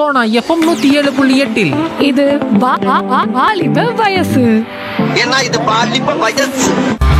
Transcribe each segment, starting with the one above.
Sona FM நூத்தி ஏழு புள்ளி எட்டில் இது வா- வா- வா- வாலிப வயசு ஏன்னா இது பாலிப்ப வயசு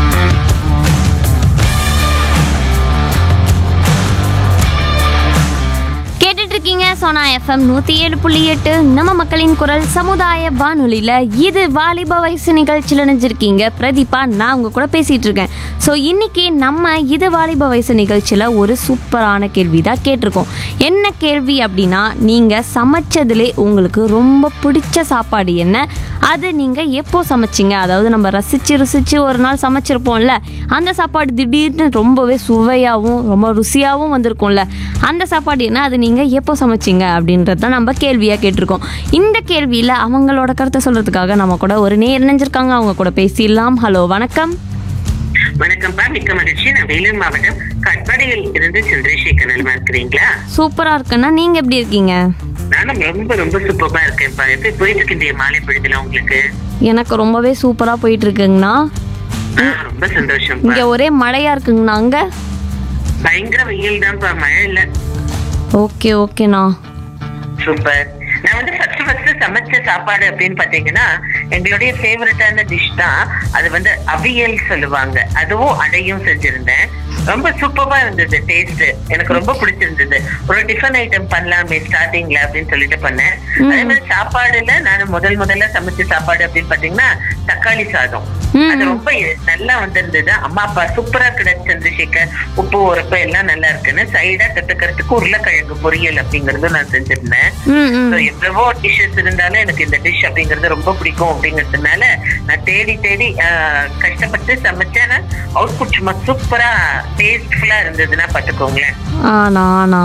கேட்டுட்டு இருக்கீங்க சோனா எஃப்எம் நூத்தி ஏழு புள்ளி எட்டு நம்ம மக்களின் குரல் சமுதாய வானொலியில இது வாலிப வயசு நிகழ்ச்சியில் நினைஞ்சிருக்கீங்க பிரதீபா நான் உங்க கூட பேசிட்டு இருக்கேன் ஸோ இன்னைக்கு நம்ம இது வாலிப வயசு நிகழ்ச்சியில் ஒரு சூப்பரான கேள்வி தான் கேட்டிருக்கோம் என்ன கேள்வி அப்படின்னா நீங்க சமைச்சதுலே உங்களுக்கு ரொம்ப பிடிச்ச சாப்பாடு என்ன அது நீங்க எப்போ சமைச்சீங்க அதாவது நம்ம ரசிச்சு ருசிச்சு ஒரு நாள் சமைச்சிருப்போம்ல அந்த சாப்பாடு திடீர்னு ரொம்பவே சுவையாகவும் ரொம்ப ருசியாகவும் வந்திருக்கும்ல அந்த சாப்பாடு என்ன அது நீங்க எப்போ சமைச்சீங்க அப்படின்றது தான் நம்ம கேள்வியா கேட்டிருக்கோம் இந்த கேள்வியில அவங்களோட கருத்தை சொல்றதுக்காக நம்ம கூட ஒரு நேர் இணைஞ்சிருக்காங்க அவங்க கூட பேசிடலாம் ஹலோ வணக்கம் வணக்கம்ப்பா மிக்க மகிழ்ச்சி நான் வேலூர் மாவட்டம் கட்பாடியில் இருந்து சந்திரசேகர் நலமா இருக்கிறீங்களா சூப்பரா இருக்குன்னா நீங்க எப்படி இருக்கீங்க நானும் ரொம்ப ரொம்ப சூப்பரா இருக்கேன்ப்பா எப்படி போயிட்டு இருக்கு இந்த மாலை பொழுதுல உங்களுக்கு எனக்கு ரொம்பவே சூப்பரா போயிட்டு இருக்குங்கண்ணா ஆ, ரொம்ப சந்தோஷம்ப்பா இங்க ஒரே மழையா இருக்குங்கண்ணா அங்க பயங்கர வெயில் தான்ப்பா மழை இல்ல ஓகே ஓகேண்ணா சூப்பர் நான் வந்து ஃபர்ஸ்ட் ஃபர்ஸ்ட் சமைச்ச சாப்பாடு அப்படின்னு பாத்தீங்கன்னா எங்களுடைய ஃபேவரட்டான டிஷ் தான் அது வந்து அவியல் சொல்லுவாங்க அதுவும் அடையும் செஞ்சிருந்தேன் ரொம்ப சூப்பரா இருந்தது டேஸ்ட் எனக்கு ரொம்ப பிடிச்சிருந்தது ஒரு டிஃபன் ஐட்டம் பண்ணலாமே ஸ்டார்டிங்ல அப்படின்னு சொல்லிட்டு பண்ணேன் அதே மாதிரி சாப்பாடுல நான் முதல் முதல்ல சமைச்ச சாப்பாடு அப்படின்னு பாத்தீங்கன்னா தக்காளி சாதம் ம். அது ரொம்ப நல்லா வந்திருந்தது அம்மா அப்பா சூப்பரா கிடைச்சு சந்திரசேகர் உப்பு உரப்பு எல்லாம் நல்லா இருக்குன்னு சைடா தொட்டுக்கிறதுக்கு உருளைக்கிழங்கு பொரியல் அப்படிங்கறது நான் செஞ்சிருந்தேன் ம் ம் So, எவ்வளவோ டிஷ்ஷஸ் இருந்தாலும் எனக்கு இந்த டிஷ் அப்படிங்கறது ரொம்ப பிடிக்கும் அப்படிங்கறதுனால நான் தேடி தேடி ஆஹ், கஷ்டப்பட்டு சமைச்சேன் அவுட்புட் சும்மா சூப்பரா டேஸ்ட்ஃபுல்லா இருந்ததுன்னா பாத்துக்கோங்களேன் ஆண்ணா ஆண்ணா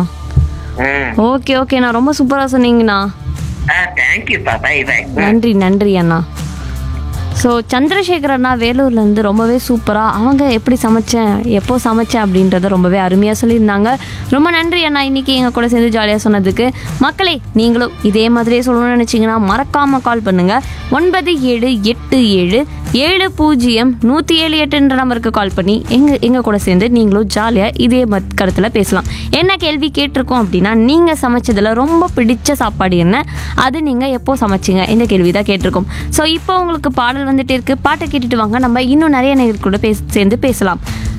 ஓகே ஓகேண்ணா ரொம்ப சூப்பரா சொன்னீங்கண்ணா தேங்க்யூப்பா பை பை நன்றி நன்றி அண்ணா ஸோ சந்திரசேகர் அண்ணா வேலூர்லேருந்து ரொம்பவே சூப்பராக அவங்க எப்படி சமைச்சேன் எப்போ சமைச்சேன் அப்படின்றத ரொம்பவே அருமையாக சொல்லியிருந்தாங்க ரொம்ப நன்றி அண்ணா இன்னைக்கு எங்கள் கூட சேர்ந்து ஜாலியாக சொன்னதுக்கு மக்களே நீங்களும் இதே மாதிரியே சொல்லணும்னு நினச்சிங்கன்னா மறக்காமல் கால் பண்ணுங்கள் ஒன்பது ஏழு எட்டு ஏழு ஏழு பூஜ்ஜியம் நூற்றி ஏழு எட்டுன்ற நம்பருக்கு கால் பண்ணி எங்கள் எங்கள் கூட சேர்ந்து நீங்களும் ஜாலியாக இதே மத் கருத்தில் பேசலாம் என்ன கேள்வி கேட்டிருக்கோம் அப்படின்னா நீங்கள் சமைச்சதில் ரொம்ப பிடிச்ச சாப்பாடு என்ன அது நீங்கள் எப்போ சமைச்சீங்க இந்த கேள்வி தான் கேட்டிருக்கோம் ஸோ இப்போ உங்களுக்கு பாடல் வந்துட்டே இருக்கு பாட்டை கேட்டுட்டு வாங்க நம்ம இன்னும் நிறைய நேரம் கூட பேச சேர்ந்து பேசலாம்